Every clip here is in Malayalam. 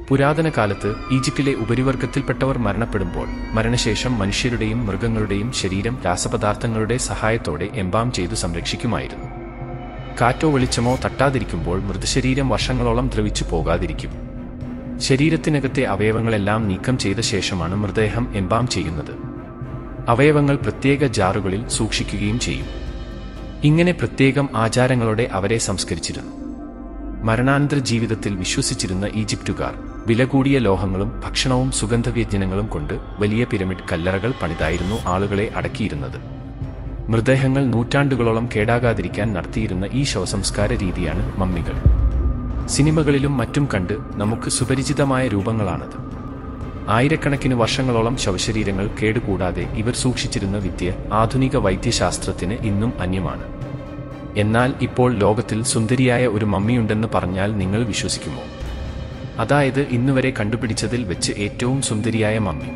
പുരാതന കാലത്ത് ഈജിപ്തിലെ ഉപരിവർഗത്തിൽപ്പെട്ടവർ മരണപ്പെടുമ്പോൾ മരണശേഷം മനുഷ്യരുടെയും മൃഗങ്ങളുടെയും ശരീരം രാസപദാർത്ഥങ്ങളുടെ സഹായത്തോടെ എംബാം ചെയ്തു സംരക്ഷിക്കുമായിരുന്നു കാറ്റോ വെളിച്ചമോ തട്ടാതിരിക്കുമ്പോൾ മൃതശരീരം വർഷങ്ങളോളം ദ്രവിച്ചു പോകാതിരിക്കും ശരീരത്തിനകത്തെ അവയവങ്ങളെല്ലാം നീക്കം ചെയ്ത ശേഷമാണ് മൃതദേഹം എംബാം ചെയ്യുന്നത് അവയവങ്ങൾ പ്രത്യേക ജാറുകളിൽ സൂക്ഷിക്കുകയും ചെയ്യും ഇങ്ങനെ പ്രത്യേകം ആചാരങ്ങളോടെ അവരെ സംസ്കരിച്ചിരുന്നു മരണാനന്തര ജീവിതത്തിൽ വിശ്വസിച്ചിരുന്ന ഈജിപ്തുകാർ വില കൂടിയ ലോഹങ്ങളും ഭക്ഷണവും സുഗന്ധവ്യഞ്ജനങ്ങളും കൊണ്ട് വലിയ പിരമിഡ് കല്ലറകൾ പണിതായിരുന്നു ആളുകളെ അടക്കിയിരുന്നത് മൃതദേഹങ്ങൾ നൂറ്റാണ്ടുകളോളം കേടാകാതിരിക്കാൻ നടത്തിയിരുന്ന ഈ ശവസംസ്കാര രീതിയാണ് മമ്മികൾ സിനിമകളിലും മറ്റും കണ്ട് നമുക്ക് സുപരിചിതമായ രൂപങ്ങളാണത് ആയിരക്കണക്കിന് വർഷങ്ങളോളം ശവശരീരങ്ങൾ കേടുകൂടാതെ ഇവർ സൂക്ഷിച്ചിരുന്ന വിദ്യ ആധുനിക വൈദ്യശാസ്ത്രത്തിന് ഇന്നും അന്യമാണ് എന്നാൽ ഇപ്പോൾ ലോകത്തിൽ സുന്ദരിയായ ഒരു മമ്മിയുണ്ടെന്ന് പറഞ്ഞാൽ നിങ്ങൾ വിശ്വസിക്കുമോ അതായത് ഇന്നുവരെ കണ്ടുപിടിച്ചതിൽ വെച്ച് ഏറ്റവും സുന്ദരിയായ മമ്മി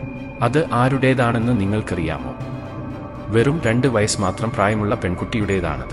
അത് ആരുടേതാണെന്ന് നിങ്ങൾക്കറിയാമോ വെറും രണ്ട് വയസ്സ് മാത്രം പ്രായമുള്ള പെൺകുട്ടിയുടേതാണത്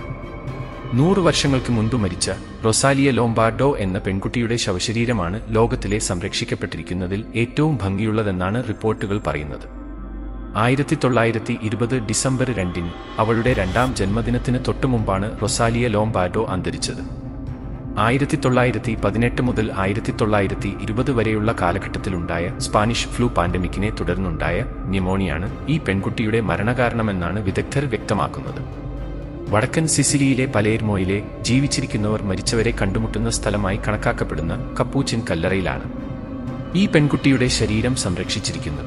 നൂറ് വർഷങ്ങൾക്ക് മുൻപ് മരിച്ച റൊസാലിയ ലോംബാർഡോ എന്ന പെൺകുട്ടിയുടെ ശവശരീരമാണ് ലോകത്തിലെ സംരക്ഷിക്കപ്പെട്ടിരിക്കുന്നതിൽ ഏറ്റവും ഭംഗിയുള്ളതെന്നാണ് റിപ്പോർട്ടുകൾ പറയുന്നത് ആയിരത്തി തൊള്ളായിരത്തി ഇരുപത് ഡിസംബർ രണ്ടിന് അവളുടെ രണ്ടാം ജന്മദിനത്തിന് തൊട്ടുമുമ്പാണ് റൊസാലിയ ലോംബാർഡോ അന്തരിച്ചത് ആയിരത്തി തൊള്ളായിരത്തി പതിനെട്ട് മുതൽ ആയിരത്തി തൊള്ളായിരത്തി ഇരുപത് വരെയുള്ള കാലഘട്ടത്തിലുണ്ടായ സ്പാനിഷ് ഫ്ലൂ പാൻഡമിക്കിനെ തുടർന്നുണ്ടായ ന്യൂമോണിയാണ് ഈ പെൺകുട്ടിയുടെ മരണകാരണമെന്നാണ് വിദഗ്ധർ വ്യക്തമാക്കുന്നത് വടക്കൻ സിസിലിയിലെ പലേർമോയിലെ ജീവിച്ചിരിക്കുന്നവർ മരിച്ചവരെ കണ്ടുമുട്ടുന്ന സ്ഥലമായി കണക്കാക്കപ്പെടുന്ന കപ്പൂച്ചിൻ കല്ലറയിലാണ് ഈ പെൺകുട്ടിയുടെ ശരീരം സംരക്ഷിച്ചിരിക്കുന്നത്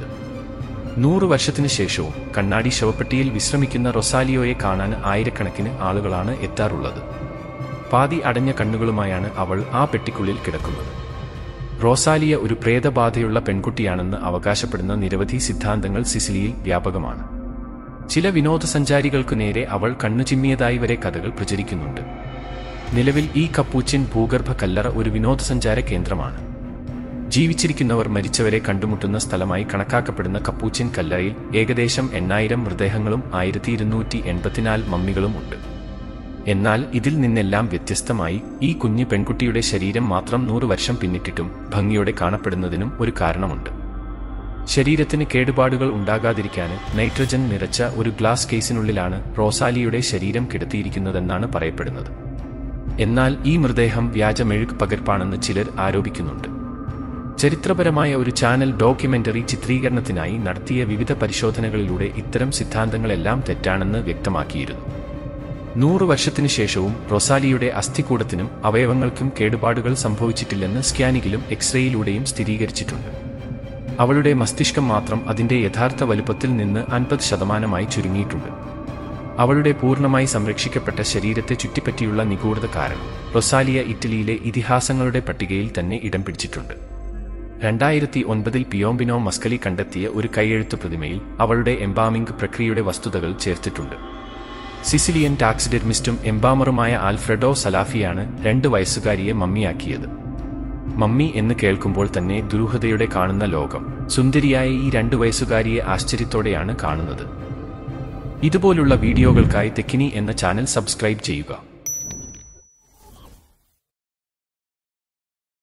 നൂറ് വർഷത്തിനു ശേഷവും കണ്ണാടി ശവപ്പെട്ടിയിൽ വിശ്രമിക്കുന്ന റൊസാലിയോയെ കാണാൻ ആയിരക്കണക്കിന് ആളുകളാണ് എത്താറുള്ളത് പാതി അടഞ്ഞ കണ്ണുകളുമായാണ് അവൾ ആ പെട്ടിക്കുള്ളിൽ കിടക്കുന്നത് റോസാലിയ ഒരു പ്രേതബാധയുള്ള പെൺകുട്ടിയാണെന്ന് അവകാശപ്പെടുന്ന നിരവധി സിദ്ധാന്തങ്ങൾ സിസിലിയിൽ വ്യാപകമാണ് ചില വിനോദസഞ്ചാരികൾക്കു നേരെ അവൾ കണ്ണുചിമ്മിയതായി വരെ കഥകൾ പ്രചരിക്കുന്നുണ്ട് നിലവിൽ ഈ കപ്പൂച്ചിൻ ഭൂഗർഭ കല്ലറ ഒരു വിനോദസഞ്ചാര കേന്ദ്രമാണ് ജീവിച്ചിരിക്കുന്നവർ മരിച്ചവരെ കണ്ടുമുട്ടുന്ന സ്ഥലമായി കണക്കാക്കപ്പെടുന്ന കപ്പൂച്ചിൻ കല്ലറയിൽ ഏകദേശം എണ്ണായിരം മൃതദേഹങ്ങളും ആയിരത്തി ഇരുന്നൂറ്റി എൺപത്തിനാല് മമ്മികളും ഉണ്ട് എന്നാൽ ഇതിൽ നിന്നെല്ലാം വ്യത്യസ്തമായി ഈ കുഞ്ഞു പെൺകുട്ടിയുടെ ശരീരം മാത്രം നൂറ് വർഷം പിന്നിട്ടിട്ടും ഭംഗിയോടെ കാണപ്പെടുന്നതിനും ഒരു കാരണമുണ്ട് ശരീരത്തിന് കേടുപാടുകൾ ഉണ്ടാകാതിരിക്കാൻ നൈട്രജൻ നിറച്ച ഒരു ഗ്ലാസ് കേസിനുള്ളിലാണ് റോസാലിയുടെ ശരീരം കിടത്തിയിരിക്കുന്നതെന്നാണ് പറയപ്പെടുന്നത് എന്നാൽ ഈ മൃതദേഹം വ്യാജ മെഴുക് പകർപ്പാണെന്ന് ചിലർ ആരോപിക്കുന്നുണ്ട് ചരിത്രപരമായ ഒരു ചാനൽ ഡോക്യുമെന്ററി ചിത്രീകരണത്തിനായി നടത്തിയ വിവിധ പരിശോധനകളിലൂടെ ഇത്തരം സിദ്ധാന്തങ്ങളെല്ലാം തെറ്റാണെന്ന് വ്യക്തമാക്കിയിരുന്നു നൂറ് വർഷത്തിനു ശേഷവും റൊസാലിയുടെ അസ്ഥികൂടത്തിനും അവയവങ്ങൾക്കും കേടുപാടുകൾ സംഭവിച്ചിട്ടില്ലെന്ന് സ്കാനിങ്ങിലും എക്സ്റേയിലൂടെയും സ്ഥിരീകരിച്ചിട്ടുണ്ട് അവളുടെ മസ്തിഷ്കം മാത്രം അതിന്റെ യഥാർത്ഥ വലുപ്പത്തിൽ നിന്ന് അൻപത് ശതമാനമായി ചുരുങ്ങിയിട്ടുണ്ട് അവളുടെ പൂർണ്ണമായി സംരക്ഷിക്കപ്പെട്ട ശരീരത്തെ ചുറ്റിപ്പറ്റിയുള്ള നിഗൂഢത കാരണം റൊസാലിയ ഇറ്റലിയിലെ ഇതിഹാസങ്ങളുടെ പട്ടികയിൽ തന്നെ ഇടം പിടിച്ചിട്ടുണ്ട് രണ്ടായിരത്തി ഒൻപതിൽ പിയോംബിനോ മസ്കലി കണ്ടെത്തിയ ഒരു കൈയെഴുത്ത് പ്രതിമയിൽ അവളുടെ എംബാമിംഗ് പ്രക്രിയയുടെ വസ്തുതകൾ ചേർത്തിട്ടുണ്ട് സിസിലിയൻ ടാക്സിഡെർമിസ്റ്റും എംബാമറുമായ ആൽഫ്രെഡോ സലാഫിയാണ് രണ്ട് വയസ്സുകാരിയെ മമ്മിയാക്കിയത് മമ്മി എന്ന് കേൾക്കുമ്പോൾ തന്നെ ദുരൂഹതയുടെ കാണുന്ന ലോകം സുന്ദരിയായ ഈ രണ്ട് വയസ്സുകാരിയെ ആശ്ചര്യത്തോടെയാണ് കാണുന്നത് ഇതുപോലുള്ള വീഡിയോകൾക്കായി തെക്കിനി എന്ന ചാനൽ സബ്സ്ക്രൈബ് ചെയ്യുക